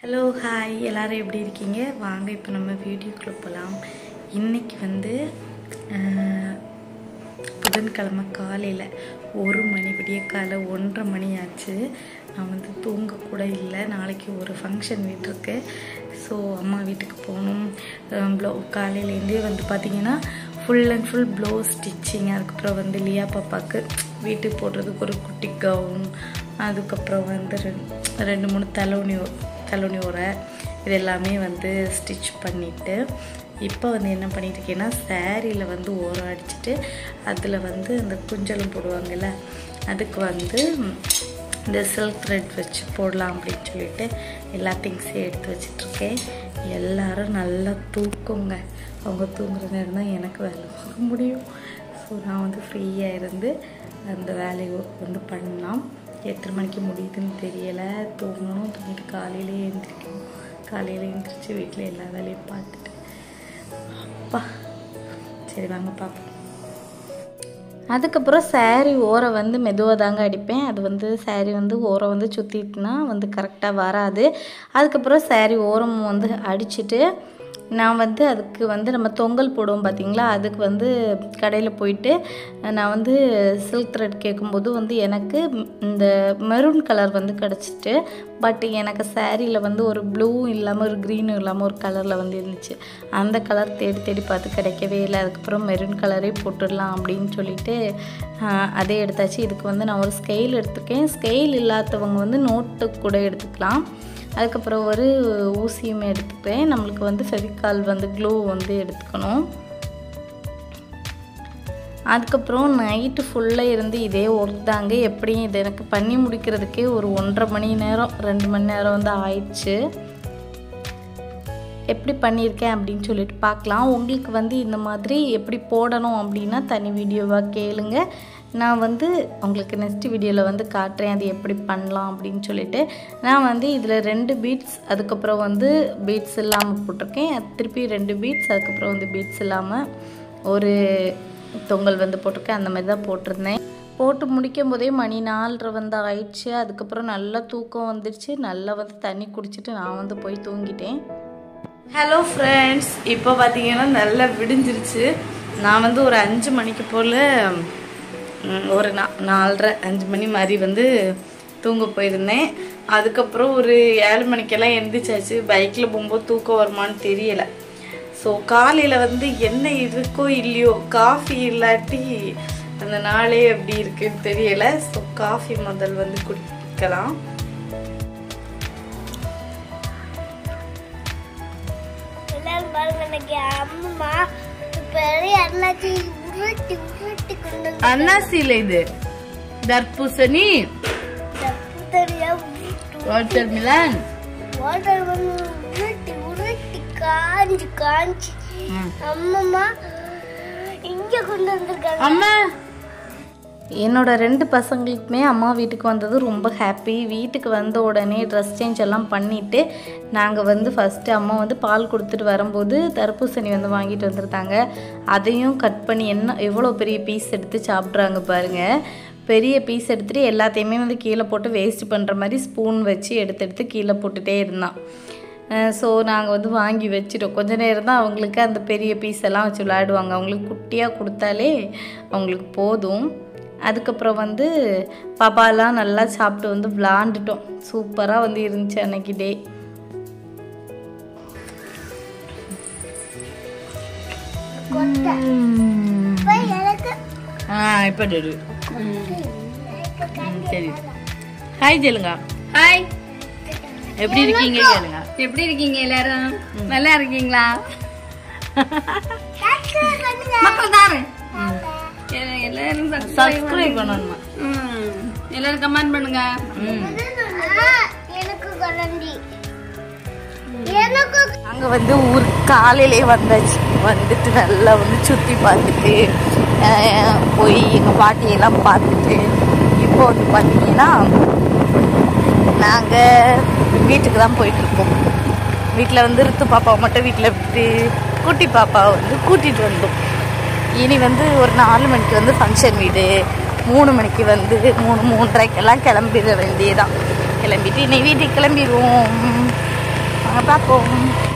Hello hi எல்லாரும் எப்படி இருக்கீங்க வாங்க இப்போ நம்ம வீடியோக்குள்ளே போகலாம் இன்னைக்கு வந்து ஆஹ், புதன்கிழமை காலையில் ஒரு மணி விடிய காலை ஒன்றரை மணி ஆச்சு நான் வந்து தூங்க கூட இல்லை நாளைக்கு ஒரு ஃபங்க்ஷன் வீட்டு இருக்கு ஸோ அம்மா வீட்டுக்கு போகணும் ப்ளோ காலையிலேருந்தே வந்து பார்த்தீங்கன்னா full and full blouse stitching அதுக்கப்புறம் வந்து லியா பாப்பாவுக்கு வீட்டுக்கு போடுறதுக்கு ஒரு குட்டி கவுன் அதுக்கப்புறம் வந்து ரெண்டு ரெண்டு மூணு தலோனி தலோனி உரை இது எல்லாமே வந்து ஸ்டிச் பண்ணிவிட்டு இப்போ வந்து என்ன பண்ணிட்டு இருக்கேன்னா சேரீயில் வந்து ஓரம் அடிச்சுட்டு அதில் வந்து அந்த குஞ்சலம் போடுவாங்கல்ல அதுக்கு வந்து இந்த சில்க் த்ரெட் வச்சு போடலாம் அப்படின்னு சொல்லிட்டு எல்லா திங்ஸையும் எடுத்து வச்சிட்ருக்கேன் எல்லாரும் நல்லா தூக்குங்க அவங்க தூங்குற நேரம் தான் எனக்கு வேலை பார்க்க முடியும் ஸோ நான் வந்து ஃப்ரீயாக இருந்து அந்த வேலையை வந்து பண்ணலாம் எத்தனை மணிக்கு முடியுதுன்னு தெரியலை தூங்கணும் தூங்கிட்டு காலையிலே எழுந்திரிக்கணும் காலையில் எழுந்திரிச்சு வீட்டில் எல்லா வேலையும் பார்த்துட்டு அப்பா சரி வாங்க பார்ப்போம் அதுக்கப்புறம் saree ஓரை வந்து மெதுவாக தாங்க அடிப்பேன் அது வந்து saree வந்து ஓரம் வந்து சுற்றிட்டுனா வந்து கரெக்டாக வராது அதுக்கப்புறம் saree ஓரம் வந்து அடிச்சுட்டு நான் வந்து அதுக்கு வந்து நம்ம தொங்கல் போடுவோம் பார்த்தீங்களா அதுக்கு வந்து கடையில் போயிட்டு நான் வந்து சில்க் த்ரெட் கேட்கும்போது வந்து எனக்கு இந்த மெரூன் கலர் வந்து கிடச்சிட்டு பட் எனக்கு சாரியில் வந்து ஒரு ப்ளூ இல்லாமல் ஒரு க்ரீனும் இல்லாமல் ஒரு கலரில் வந்து இருந்துச்சு அந்த கலர் தேடி தேடி பார்த்து கிடைக்கவே இல்லை அதுக்கப்புறம் மெரூன் கலரே போட்டுடலாம் அப்படின்னு சொல்லிட்டு ஆஹ், அதே எடுத்தாச்சு இதுக்கு வந்து நான் ஒரு ஸ்கெயில் எடுத்துருக்கேன் ஸ்கெயில் இல்லாதவங்க வந்து நோட்டு கூட எடுத்துக்கலாம் அதுக்கப்புறம் ஒரு ஊசியும் எடுத்துக்கிறேன் நம்மளுக்கு வந்து ஃபெவிகால் வந்து க்ளூ வந்து எடுத்துக்கணும் அதுக்கப்புறம் நைட்டு ஃபுல்லாக இருந்து இதே ஒர்க் தாங்க எப்படியும் இது எனக்கு பண்ணி முடிக்கிறதுக்கே ஒரு ஒன்றரை மணி நேரம் ரெண்டு மணி நேரம் வந்து ஆயிடுச்சு எப்படி பண்ணியிருக்கேன் அப்படின்னு சொல்லிட்டு பார்க்கலாம் உங்களுக்கு வந்து இந்த மாதிரி எப்படி போடணும் அப்படின்னா தனி வீடியோவாக கேளுங்க நான் வந்து உங்களுக்கு நெக்ஸ்ட் வீடியோவில் வந்து காட்டுறேன் அது எப்படி பண்ணலாம் அப்படின்னு சொல்லிட்டு நான் வந்து இதில் ரெண்டு பீட்ஸ் அதுக்கப்புறம் வந்து பீட்ஸ் இல்லாமல் போட்டிருக்கேன் அது திருப்பி ரெண்டு பீட்ஸ் அதுக்கப்புறம் வந்து பீட்ஸ் இல்லாமல் ஒரு தொங்கல் வந்து போட்டிருக்கேன் அந்த மாதிரி தான் போட்டிருந்தேன் போட்டு முடிக்கும் போதே மணி நாலரை வந்து ஆயிடுச்சு அதுக்கப்புறம் நல்லா தூக்கம் வந்துடுச்சு நல்லா வந்து தண்ணி குடிச்சிட்டு நான் வந்து போய் தூங்கிட்டேன் ஹலோ ஃப்ரெண்ட்ஸ் இப்போ பார்த்தீங்கன்னா நல்லா விடிஞ்சிருச்சு நான் வந்து ஒரு அஞ்சு மணிக்கு போல் ம், ஒரு நா நாலரை அஞ்சு மணி மாதிரி வந்து தூங்க போயிருந்தேன் அதுக்கப்புறம் ஒரு ஏழு மணிக்கெல்லாம் எந்திரிச்சாச்சு பைக்கில் போகும்போது தூக்கம் வருமான்னு தெரியலை ஸோ காலையில் வந்து என்ன இருக்கோ இல்லையோ காஃபி இல்லாட்டி அந்த நாளே எப்படி இருக்குன்னு தெரியல ஸோ காஃபி முதல் வந்து குடிக்கலாம் எல்லாரும் பாருங்க இன்னைக்கு அம்மா பெரிய அண்ணாச்சி உருட்டி உருட்டி கொண்டு வந்து அன்னாசியில் இது தர்பூசணி தப்பு தனியா உருட்டு வாட்டர் மிலன் வாட்டர் வந்து உருட்டி உருட்டி காஞ்சி காஞ்சி அம்மம்மா இங்க கொண்டு வந்திருக்காங்க அம்மா என்னோட ரெண்டு பசங்களுக்குமே அம்மா வீட்டுக்கு வந்தது ரொம்ப ஹாப்பி வீட்டுக்கு வந்த உடனே ட்ரெஸ் சேஞ்ச் எல்லாம் பண்ணிவிட்டு நாங்கள் வந்து ஃபஸ்ட்டு அம்மா வந்து பால் கொடுத்துட்டு வரும்போது தர்பூசணி வந்து வாங்கிட்டு வந்திருந்தாங்க அதையும் கட் பண்ணி என்ன எவ்வளோ பெரிய பீஸ் எடுத்து சாப்பிட்றாங்க பாருங்கள் பெரிய பீஸ் எடுத்துகிட்டு எல்லாத்தையுமே வந்து கீழே போட்டு வேஸ்ட் பண்ணுற மாதிரி ஸ்பூன் வச்சு எடுத்து எடுத்து கீழே போட்டுகிட்டே இருந்தான் ஸோ நாங்கள் வந்து வாங்கி வச்சிட்டோம் கொஞ்ச நேரம் தான் அவங்களுக்கு அந்த பெரிய பீஸ் எல்லாம் வச்சு விளையாடுவாங்க அவங்களுக்கு குட்டியாக கொடுத்தாலே அவங்களுக்கு போதும் அதுக்கப்புறம் வந்து பாப்பாலாம் நல்லா சாப்பிட்டு வந்து விளாண்டுட்டோம் சூப்பராக வந்து இருந்துச்சு அன்னைக்கு டே கொட்டை போய் எனக்கு ஆ இப்போ சரி சரி ஹாய் சொல்லுங்க ஹாய் எப்படி இருக்கீங்க கேளுங்க எப்படி இருக்கீங்க எல்லாரும் நல்லா இருக்கீங்களா subscribe பண்ணுங்க மக்கள் தாரு எ- எல்லாரும் subscribe சப்ஸ்கிரைப் பண்ணணுமா ம். எல்லாரும் கமெண்ட் பண்ணுங்க ம் ஆ, எனக்கு கலந்தி எனக்கு அங்கே வந்து ஊர் காலையிலே வந்தாச்சு வந்துட்டு நல்லா வந்து சுற்றி பார்த்துட்டு அஹ், போய் எங்கள் பாட்டியெல்லாம் பார்த்துட்டு இப்போ வந்து பார்த்தீங்கன்னா நாங்கள் வீட்டுக்கு தான் போயிட்டுருக்கோம் வீட்டில் வந்து ரித்து பாப்பாவை மட்டும் வீட்டில் விட்டு குட்டி பாப்பாவை வந்து கூட்டிகிட்டு வந்தோம் இனி வந்து ஒரு நாலு மணிக்கு வந்து ஃபங்க்ஷன் வீடு மூணு மணிக்கு வந்து மூணு மூன்றரைக்கெல்லாம் கிளம்பிட வேண்டியதான் கிளம்பிட்டு இன்னைக்கு வீட்டுக்கு கிளம்பிடுவோம் வாங்க பார்ப்போம்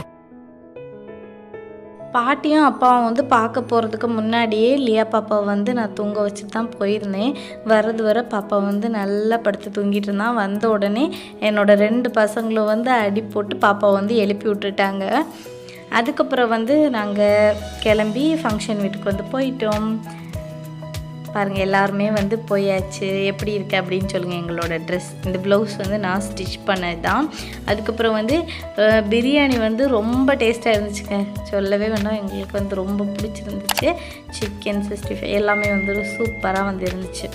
பாட்டியும் அப்பாவும் வந்து பார்க்க போகிறதுக்கு முன்னாடியே லியா பாப்பாவை வந்து நான் தூங்க வச்சுட்டு தான் போயிருந்தேன் வர்றது வர பாப்பா வந்து நல்லா படுத்து தூங்கிட்டு இருந்தான் வந்த உடனே என்னோட ரெண்டு பசங்களும் வந்து அடி போட்டு பாப்பாவை வந்து எழுப்பி விட்டுட்டாங்க அதுக்கப்புறம் வந்து நாங்கள் கிளம்பி ஃபங்க்ஷன் வீட்டுக்கு வந்து போயிட்டோம் பாருங்கள் எல்லாருமே வந்து போயாச்சு எப்படி இருக்குது அப்படின்னு சொல்லுங்கள் எங்களோட ட்ரெஸ் இந்த ப்ளவுஸ் வந்து நான் ஸ்டிச் பண்ணது தான் அதுக்கப்புறம் வந்து அஹ், பிரியாணி வந்து ரொம்ப டேஸ்ட்டாக இருந்துச்சுங்க சொல்லவே வேண்டாம் எங்களுக்கு வந்து ரொம்ப பிடிச்சிருந்துச்சு சிக்கன் சிக்ஸ்டி ஃபைவ் எல்லாமே வந்து சூப்பராக வந்து இருந்துச்சு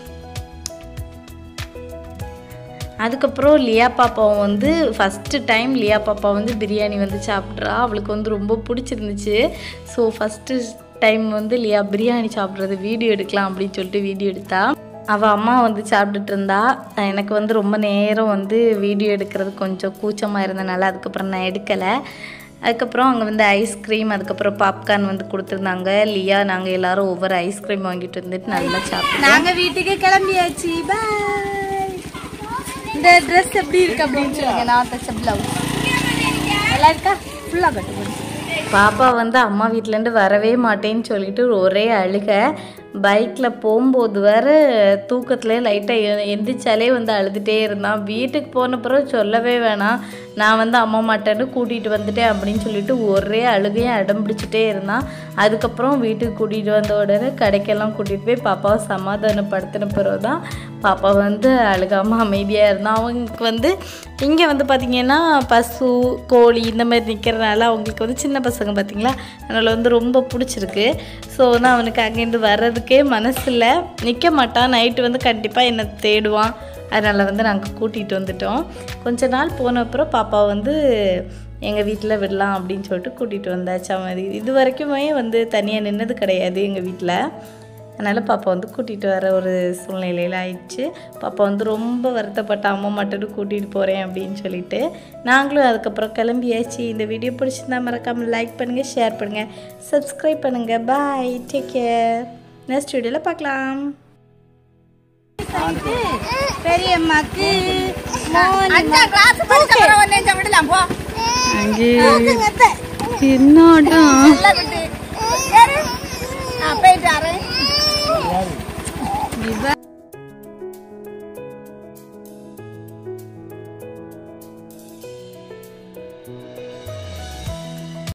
அதுக்கப்புறம் லியா பாப்பாவும் வந்து ஃபஸ்ட்டு டைம் லியா பாப்பா வந்து பிரியாணி வந்து சாப்பிட்றா அவளுக்கு வந்து ரொம்ப பிடிச்சிருந்துச்சு ஸோ ஃபஸ்ட்டு டைம் வந்து லியா பிரியாணி சாப்பிட்றது வீடியோ எடுக்கலாம் அப்படின்னு சொல்லிட்டு வீடியோ எடுத்தா அவள் அம்மா வந்து சாப்பிட்டுட்டு இருந்தா எனக்கு வந்து ரொம்ப நேரம் வந்து வீடியோ எடுக்கிறது கொஞ்சம் கூச்சமாக இருந்தனால அதுக்கப்புறம் நான் எடுக்கலை அதுக்கப்புறம் அங்கே வந்து ஐஸ்கிரீம் அதுக்கப்புறம் பாப்கார்ன் வந்து கொடுத்துருந்தாங்க லியா நாங்கள் எல்லாரும் ஒவ்வொரு ஐஸ்கிரீம் வாங்கிட்டு வந்துட்டு நல்லா சாப்பிட்டோம் நாங்க வீட்டுக்கு கிளம்பியாச்சு பாய் இந்த ட்ரெஸ் எப்படி இருக்கு அப்படின்னு சொல்லுங்க நான் தச்ச பிளவுஸ் நல்லா இருக்கா ஃபுல்லா கட்டு பாப்பா வந்து அம்மா வீட்டிலேருந்து வரவே மாட்டேன்னு சொல்லிட்டு ஒரே அழுக பைக்கில் போகும்போது வர தூக்கத்துல லைட்டாக எந்திரிச்சாலே வந்து அழுதுகிட்டே இருந்தான் வீட்டுக்கு போன பிறகு சொல்லவே வேணாம் நான் வந்து அம்மா மாட்டேன்னு கூட்டிகிட்டு வந்துட்டேன் அப்படின்னு சொல்லிட்டு ஒரே அழுகையும் அடம் பிடிச்சிட்டே இருந்தான் அதுக்கப்புறம் வீட்டுக்கு கூட்டிகிட்டு வந்த உடனே கடைக்கெல்லாம் கூட்டிகிட்டு போய் பாப்பாவை சமாதானப்படுத்தின பிறகு தான் பாப்பா வந்து அழுகாமல் அமைதியாக இருந்தான் அவங்களுக்கு வந்து இங்கே வந்து பார்த்திங்கன்னா பசு கோழி இந்த மாதிரி நிற்கிறனால அவங்களுக்கு வந்து சின்ன பசங்க பார்த்திங்களா அதனால் வந்து ரொம்ப பிடிச்சிருக்கு ஸோ வந்து அவனுக்கு அங்கேருந்து வர்றதுக்கே மனசு இல்லை நிற்க மாட்டான் நைட்டு வந்து கண்டிப்பாக என்னை தேடுவான் அதனால் வந்து நாங்கள் கூட்டிகிட்டு வந்துட்டோம் கொஞ்ச நாள் போன அப்புறம் பாப்பா வந்து எங்கள் வீட்டில் விடலாம் அப்படின்னு சொல்லிட்டு கூட்டிகிட்டு வந்தாச்சு அவன் இது இது வரைக்குமே வந்து தனியாக நின்னது கிடையாது எங்கள் வீட்டில் அதனால் பாப்பா வந்து கூட்டிகிட்டு வர ஒரு சூழ்நிலையில் ஆயிடுச்சு பாப்பா வந்து ரொம்ப வருத்தப்பட்ட அம்மா மட்டும் கூட்டிகிட்டு போகிறேன் அப்படின்னு சொல்லிட்டு நாங்களும் அதுக்கப்புறம் கிளம்பியாச்சு இந்த வீடியோ பிடிச்சிருந்தா மறக்காமல் லைக் பண்ணுங்கள் ஷேர் பண்ணுங்கள் சப்ஸ்கிரைப் பண்ணுங்கள் பாய் டேக் கேர் நெக்ஸ்ட் வீடியோவில் பார்க்கலாம் பெரியம்மாக்கு அஞ்சா கிளாஸ் படிச்சவரை ஒன்னே விடலாம் போ அங்கே என்னடா நல்லா விட்டு